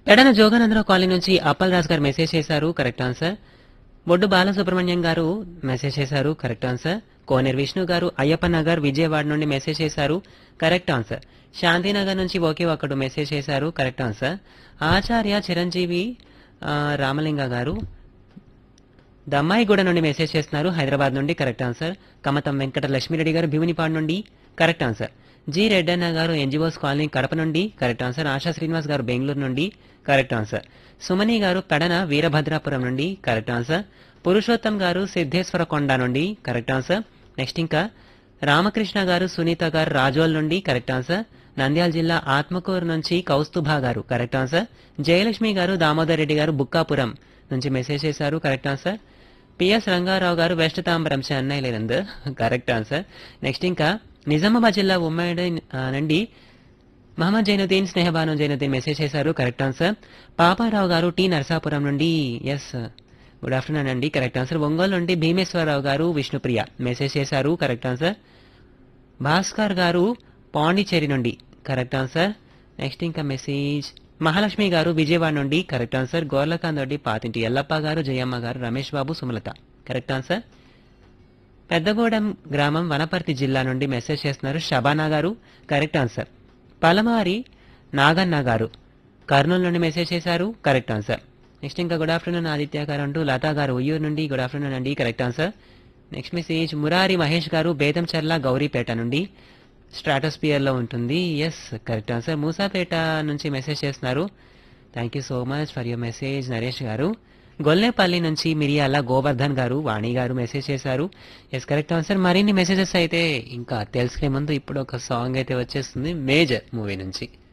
ఎడన Jogananda Rao colony నుంచి అప్పల్ రాజ్ గారు message చేశారు కరెక్ట్ ఆన్సర్ బొడ్డు బాలసుబ్రహ్మణ్యం గారు మెసేజ్ చేశారు కరెక్ట్ ఆన్సర్ కోనేరు విష్ణు గారు అయ్యప్ప నగర్ విజయవాడ నుండి మెసేజ్ చేశారు కరెక్ట్ ఆన్సర్ శాంతినగర్ నుంచి ఒకే ఒక్కడు మెసేజ్ చేశారు కరెక్ట్ ఆన్సర్ ఆచార్య చిరంజీవి ఆ, రామలింగ గారు దమ్మాయిగూడ నుండి మెసేజ్ చేస్తున్నారు హైదరాబాద్ నుండి కరెక్ట్ ఆన్సర్ కమతం వెంకట లక్ష్మీరెడ్డి గారు భీమునిపాడు నుండి కరెక్ట్ ఆన్సర్ జి రెడ్డన్న గారు ఎన్జిఓస్ కాలనీ కడప నుండి కరెక్ట్ ఆన్సర్ ఆశా శ్రీనివాస్ గారు బెంగళూరు నుండి కరెక్ట్ ఆన్సర్ సుమని గారు పెడన వీరభద్రాపురం నుండి కరెక్ట్ ఆన్సర్ పురుషోత్తం గారు సిద్ధేశ్వర కొండ నుండి కరెక్ట్ ఆన్సర్ నెక్స్ట్ ఇంకా రామకృష్ణ గారు సునీత గారు రాజోల్ నుండి కరెక్ట్ ఆన్సర్ నంద్యాల జిల్లా ఆత్మకూరు నుంచి కౌస్తుభా గారు కరెక్ట్ ఆన్సర్ జయలక్ష్మి గారు దామోదర్ రెడ్డి గారు బుక్కాపురం నుంచి మెసేజ్ చేశారు కరెక్ట్ ఆన్సర్ పిఎస్ రంగారావు గారు వెస్ట్ తాంబరం చెన్నై లేనందు కరెక్ట్ ఆన్సర్ నెక్స్ట్ ఇంకా నిజామాబాద్ జిల్లా ఉమ్మడి ఆ, నుండి మహమ్మద్ జైనుద్దీన్ స్నేహబాను జైనుద్దీన్ మెసేజ్ చేశారు కరెక్ట్ ఆన్సర్ పాపారావు గారు టీ నరసాపురం నుండి ఎస్ గుడ్ ఆఫ్టర్నూన్ అండి కరెక్ట్ ఆన్సర్ ఒంగోలు నుండి భీమేశ్వరరావు గారు విష్ణుప్రియ మెసేజ్ చేశారు కరెక్ట్ ఆన్సర్ భాస్కర్ గారు పాండిచేరి నుండి కరెక్ట్ ఆన్సర్ నెక్స్ట్ ఇంకా మెసేజ్ మహాలక్ష్మి గారు విజయవాడ నుండి కరెక్ట్ ఆన్సర్ గోర్లకాంత్ రెడ్డి పాతింటి ఎల్లప్ప గారు జయమ్మ గారు రమేష్ బాబు సుమలత కరెక్ట్ ఆన్సర్ పెద్దగూడెం గ్రామం వనపర్తి జిల్లా నుండి మెసేజ్ చేస్తున్నారు షబానా గారు కరెక్ట్ ఆన్సర్ పలమారి నాగన్న గారు కర్నూలు నుండి మెసేజ్ చేశారు కరెక్ట్ ఆన్సర్ నెక్స్ట్ ఇంకా గుడ్ ఆఫ్టర్నూన్ ఆదిత్య గారు అంటూ లతా గారు ఉయ్యూరు నుండి గుడ్ ఆఫ్టర్నూన్ అండి correct answer next message Murari Mahesh గారు బేతంచెర్ల గౌరీపేట నుండి స్ట్రాటోస్పియర్ లో ఉంటుంది ఎస్ కరెక్ట్ ఆన్సర్ మూసాపేట నుంచి మెసేజ్ చేస్తున్నారు thank you so much for your message Naresh గారు గొల్లేపల్లి నుంచి మిరియాల గోవర్ధన్ గారు వాణి గారు మెసేజ్ చేశారు ఎస్ కరెక్ట్ ఆన్సర్ మరిన్ని మెసేజెస్ అయితే ఇంకా తెలుసుకునే ముందు ఇప్పుడు ఒక సాంగ్ అయితే వచ్చేస్తుంది మేజర్ మూవీ నుంచి